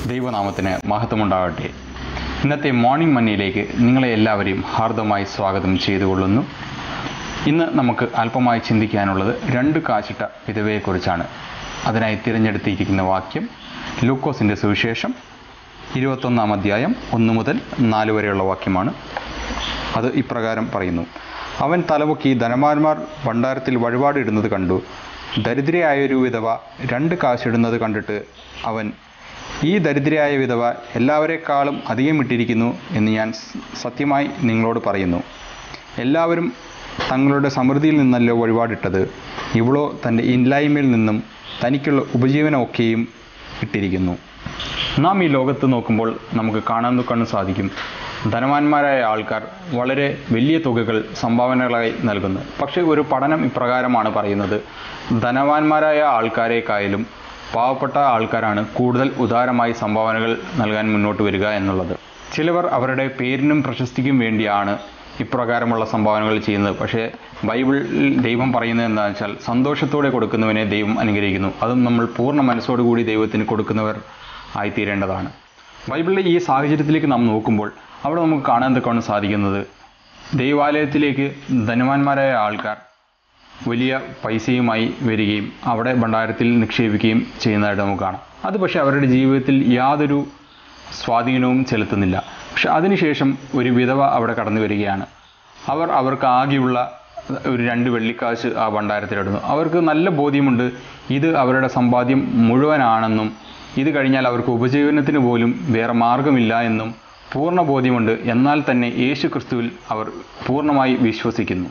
ദൈവനാമത്തിന് മഹത്വമുണ്ടാകട്ടെ ഇന്നത്തെ മോർണിംഗ് മണിയിലേക്ക് നിങ്ങളെ എല്ലാവരെയും ഹാർദമായി സ്വാഗതം ചെയ്തുകൊള്ളുന്നു ഇന്ന് നമുക്ക് അല്പമായി ചിന്തിക്കാനുള്ളത് രണ്ട് കാശിട്ട വിധവയെക്കുറിച്ചാണ് അതിനായി തിരഞ്ഞെടുത്തിരിക്കുന്ന വാക്യം ലൂക്കോസിൻ്റെ സുവിശേഷം ഇരുപത്തൊന്നാം അധ്യായം ഒന്ന് മുതൽ നാല് വരെയുള്ള വാക്യമാണ് അത് ഇപ്രകാരം പറയുന്നു അവൻ തലപൊക്കി ധനവാന്മാർ ഭണ്ഡാരത്തിൽ വഴിപാടിടുന്നത് കണ്ടു ദരിദ്രയായൊരു വിധവ രണ്ട് കാശിടുന്നത് കണ്ടിട്ട് അവൻ ഈ ദരിദ്രയായ വിധവ എല്ലാവരെക്കാളും അധികം ഇട്ടിരിക്കുന്നു എന്ന് ഞാൻ സ് സത്യമായി നിങ്ങളോട് പറയുന്നു എല്ലാവരും തങ്ങളുടെ സമൃദ്ധിയിൽ നിന്നല്ലോ വഴിപാടിട്ടത് ഇവളോ തൻ്റെ ഇല്ലായ്മയിൽ നിന്നും തനിക്കുള്ള ഉപജീവനമൊക്കെയും ഇട്ടിരിക്കുന്നു നാം ഈ ലോകത്ത് നോക്കുമ്പോൾ നമുക്ക് കാണാൻ കാണാൻ സാധിക്കും ധനവാന്മാരായ ആൾക്കാർ വളരെ വലിയ തുകകൾ സംഭാവനകളായി നൽകുന്നു പക്ഷേ ഒരു പഠനം ഇപ്രകാരമാണ് പറയുന്നത് ധനവാന്മാരായ ആൾക്കാരെക്കായാലും പാവപ്പെട്ട ആൾക്കാരാണ് കൂടുതൽ ഉദാരമായി സംഭാവനകൾ നൽകാൻ മുന്നോട്ട് വരിക എന്നുള്ളത് ചിലവർ അവരുടെ പേരിനും പ്രശസ്തിക്കും വേണ്ടിയാണ് ഇപ്രകാരമുള്ള സംഭാവനകൾ ചെയ്യുന്നത് പക്ഷേ ബൈബിളിൽ ദൈവം പറയുന്നത് എന്താണെന്ന് വെച്ചാൽ സന്തോഷത്തോടെ കൊടുക്കുന്നവനെ ദൈവം അനുഗ്രഹിക്കുന്നു അതും നമ്മൾ പൂർണ്ണ മനസ്സോടുകൂടി ദൈവത്തിന് കൊടുക്കുന്നവർ ആയിത്തീരേണ്ടതാണ് ബൈബിളിലെ ഈ സാഹചര്യത്തിലേക്ക് നാം നോക്കുമ്പോൾ അവിടെ നമുക്ക് കാണാൻ തക്കാണ് സാധിക്കുന്നത് ദൈവാലയത്തിലേക്ക് ധനവാന്മാരായ ആൾക്കാർ വലിയ പൈസയുമായി വരികയും അവിടെ ഭണ്ഡാരത്തിൽ നിക്ഷേപിക്കുകയും ചെയ്യുന്നതായിട്ട് നമുക്ക് കാണാം അത് പക്ഷേ അവരുടെ ജീവിതത്തിൽ യാതൊരു സ്വാധീനവും ചെലുത്തുന്നില്ല പക്ഷെ അതിനുശേഷം ഒരു വിധവ അവിടെ കടന്നു വരികയാണ് അവർ അവർക്ക് ആകെയുള്ള ഒരു രണ്ട് വെള്ളിക്കാശ് ആ ഭണ്ഡാരത്തിലിടുന്നു അവർക്ക് നല്ല ബോധ്യമുണ്ട് ഇത് അവരുടെ സമ്പാദ്യം മുഴുവനാണെന്നും ഇത് കഴിഞ്ഞാൽ അവർക്ക് ഉപജീവനത്തിന് പോലും വേറെ മാർഗമില്ല എന്നും പൂർണ്ണ ബോധ്യമുണ്ട് എന്നാൽ തന്നെ യേശു ക്രിസ്തുവിൽ അവർ പൂർണ്ണമായി വിശ്വസിക്കുന്നു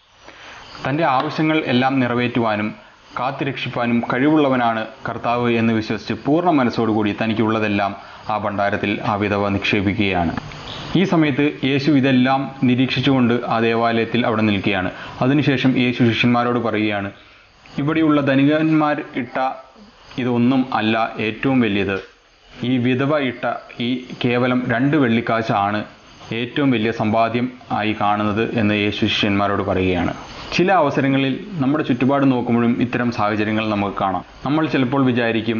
തൻ്റെ ആവശ്യങ്ങൾ എല്ലാം നിറവേറ്റുവാനും കാത്തുരക്ഷിപ്പാനും കഴിവുള്ളവനാണ് കർത്താവ് എന്ന് വിശ്വസിച്ച് പൂർണ്ണ മനസ്സോടുകൂടി തനിക്കുള്ളതെല്ലാം ആ ഭണ്ഡാരത്തിൽ ആ വിധവ നിക്ഷേപിക്കുകയാണ് ഈ സമയത്ത് യേശു ഇതെല്ലാം നിരീക്ഷിച്ചുകൊണ്ട് ആ ദേവാലയത്തിൽ അവിടെ നിൽക്കുകയാണ് അതിനുശേഷം യേശു ശിഷ്യന്മാരോട് പറയുകയാണ് ഇവിടെയുള്ള ധനികന്മാർ ഇട്ട ഇതൊന്നും അല്ല ഏറ്റവും വലിയത് ഈ വിധവ ഇട്ട ഈ കേവലം രണ്ട് വെള്ളിക്കാശാണ് ഏറ്റവും വലിയ സമ്പാദ്യം ആയി കാണുന്നത് എന്ന് യേശു ശിഷ്യന്മാരോട് പറയുകയാണ് ചില അവസരങ്ങളിൽ നമ്മുടെ ചുറ്റുപാട് നോക്കുമ്പോഴും ഇത്തരം സാഹചര്യങ്ങൾ നമുക്ക് കാണാം നമ്മൾ ചിലപ്പോൾ വിചാരിക്കും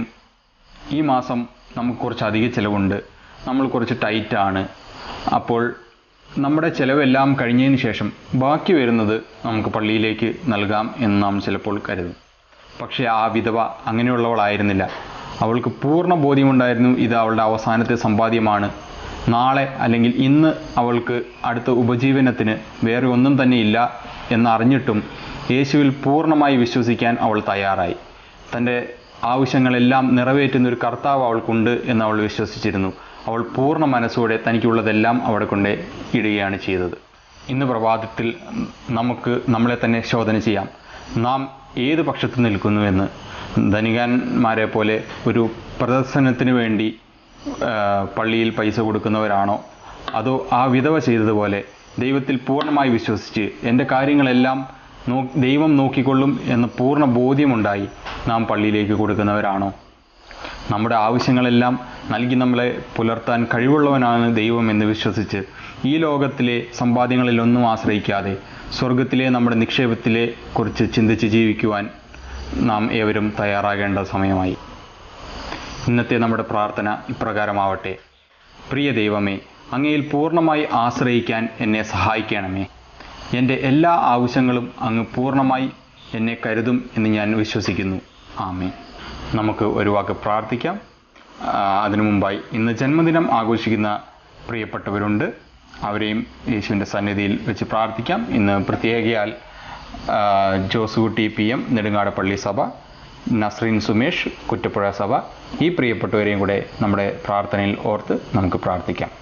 ഈ മാസം നമുക്ക് കുറച്ച് അധിക ചിലവുണ്ട് നമ്മൾ കുറച്ച് ടൈറ്റാണ് അപ്പോൾ നമ്മുടെ ചിലവെല്ലാം കഴിഞ്ഞതിന് ശേഷം ബാക്കി വരുന്നത് നമുക്ക് പള്ളിയിലേക്ക് നൽകാം എന്ന് നാം ചിലപ്പോൾ കരുതും പക്ഷേ ആ വിധവ അങ്ങനെയുള്ളവളായിരുന്നില്ല അവൾക്ക് പൂർണ്ണ ബോധ്യമുണ്ടായിരുന്നു ഇത് അവളുടെ അവസാനത്തെ സമ്പാദ്യമാണ് നാളെ അല്ലെങ്കിൽ ഇന്ന് അവൾക്ക് അടുത്ത ഉപജീവനത്തിന് വേറെ ഒന്നും തന്നെ ഇല്ല എന്നറിഞ്ഞിട്ടും യേശുവിൽ പൂർണ്ണമായി വിശ്വസിക്കാൻ അവൾ തയ്യാറായി തൻ്റെ ആവശ്യങ്ങളെല്ലാം നിറവേറ്റുന്ന ഒരു കർത്താവ് അവൾക്കുണ്ട് എന്ന് അവൾ വിശ്വസിച്ചിരുന്നു അവൾ പൂർണ്ണ മനസ്സോടെ തനിക്കുള്ളതെല്ലാം അവിടെ കൊണ്ട് ഇടുകയാണ് ചെയ്തത് ഇന്ന് പ്രഭാതത്തിൽ നമുക്ക് നമ്മളെ തന്നെ ശോധന ചെയ്യാം നാം ഏത് പക്ഷത്ത് നിൽക്കുന്നുവെന്ന് ധനികന്മാരെ പോലെ ഒരു പ്രദർശനത്തിന് വേണ്ടി പള്ളിയിൽ പൈസ കൊടുക്കുന്നവരാണോ അതോ ആ വിധവ ചെയ്തതുപോലെ ദൈവത്തിൽ പൂർണ്ണമായി വിശ്വസിച്ച് എൻ്റെ കാര്യങ്ങളെല്ലാം നോ ദൈവം നോക്കിക്കൊള്ളും എന്ന പൂർണ്ണ ബോധ്യമുണ്ടായി നാം പള്ളിയിലേക്ക് കൊടുക്കുന്നവരാണോ നമ്മുടെ ആവശ്യങ്ങളെല്ലാം നൽകി നമ്മളെ പുലർത്താൻ കഴിവുള്ളവനാണ് ദൈവം എന്ന് വിശ്വസിച്ച് ഈ ലോകത്തിലെ സമ്പാദ്യങ്ങളിലൊന്നും ആശ്രയിക്കാതെ സ്വർഗത്തിലെ നമ്മുടെ നിക്ഷേപത്തിലെ കുറിച്ച് ചിന്തിച്ച് ജീവിക്കുവാൻ നാം ഏവരും തയ്യാറാകേണ്ട സമയമായി ഇന്നത്തെ നമ്മുടെ പ്രാർത്ഥന ഇപ്രകാരമാവട്ടെ പ്രിയ ദൈവമേ അങ്ങയിൽ പൂർണ്ണമായി ആശ്രയിക്കാൻ എന്നെ സഹായിക്കണമേ എൻ്റെ എല്ലാ ആവശ്യങ്ങളും അങ്ങ് പൂർണ്ണമായി എന്നെ കരുതും എന്ന് ഞാൻ വിശ്വസിക്കുന്നു ആമേ നമുക്ക് ഒരു വാക്ക് പ്രാർത്ഥിക്കാം അതിനു മുമ്പായി ഇന്ന് ജന്മദിനം ആഘോഷിക്കുന്ന പ്രിയപ്പെട്ടവരുണ്ട് അവരെയും യേശുവിൻ്റെ സന്നിധിയിൽ വെച്ച് പ്രാർത്ഥിക്കാം ഇന്ന് പ്രത്യേകയാൽ ജോസുകുട്ടി പി എം നെടുങ്ങാടപ്പള്ളി സഭ നസ്രീൻ സുമേഷ് കുറ്റപ്പുഴ സഭ ഈ പ്രിയപ്പെട്ടവരെയും കൂടെ നമ്മുടെ പ്രാർത്ഥനയിൽ ഓർത്ത് നമുക്ക് പ്രാർത്ഥിക്കാം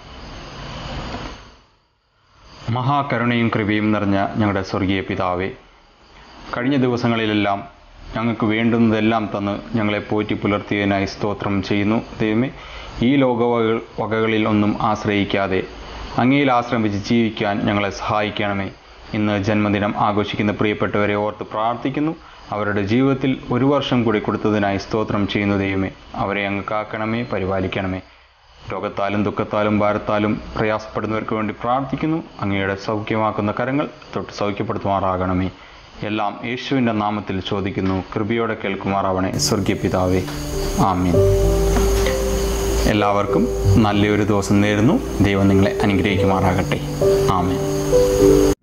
മഹാകരുണയും കൃപയും നിറഞ്ഞ ഞങ്ങളുടെ സ്വർഗീയ പിതാവേ കഴിഞ്ഞ ദിവസങ്ങളിലെല്ലാം ഞങ്ങൾക്ക് വേണ്ടുന്നതെല്ലാം തന്ന് ഞങ്ങളെ പോറ്റി പുലർത്തിയതിനായി സ്തോത്രം ചെയ്യുന്നു ദൈവമേ ഈ ലോക വകകളിൽ ഒന്നും ആശ്രയിക്കാതെ അങ്ങയിൽ ആശ്രമിച്ച് ജീവിക്കാൻ ഞങ്ങളെ സഹായിക്കണമേ ഇന്ന് ജന്മദിനം ആഘോഷിക്കുന്ന പ്രിയപ്പെട്ടവരെ ഓർത്ത് പ്രാർത്ഥിക്കുന്നു അവരുടെ ജീവിതത്തിൽ ഒരു വർഷം കൂടി കൊടുത്തതിനായി സ്തോത്രം ചെയ്യുന്നു ദൈവമേ അവരെ അങ്ങ് കാക്കണമേ പരിപാലിക്കണമേ രോഗത്താലും ദുഃഖത്താലും ഭാരത്താലും പ്രയാസപ്പെടുന്നവർക്ക് വേണ്ടി പ്രാർത്ഥിക്കുന്നു അങ്ങയുടെ സൗഖ്യമാക്കുന്ന കരങ്ങൾ തൊട്ട് സൗഖ്യപ്പെടുത്തുമാറാകണമേ എല്ലാം യേശുവിൻ്റെ നാമത്തിൽ ചോദിക്കുന്നു കൃപയോടെ കേൾക്കുമാറാവണേ സ്വർഗീയ പിതാവേ ആമീൻ എല്ലാവർക്കും നല്ലൊരു ദിവസം നേരുന്നു ദൈവം നിങ്ങളെ അനുഗ്രഹിക്കുമാറാകട്ടെ ആമേൻ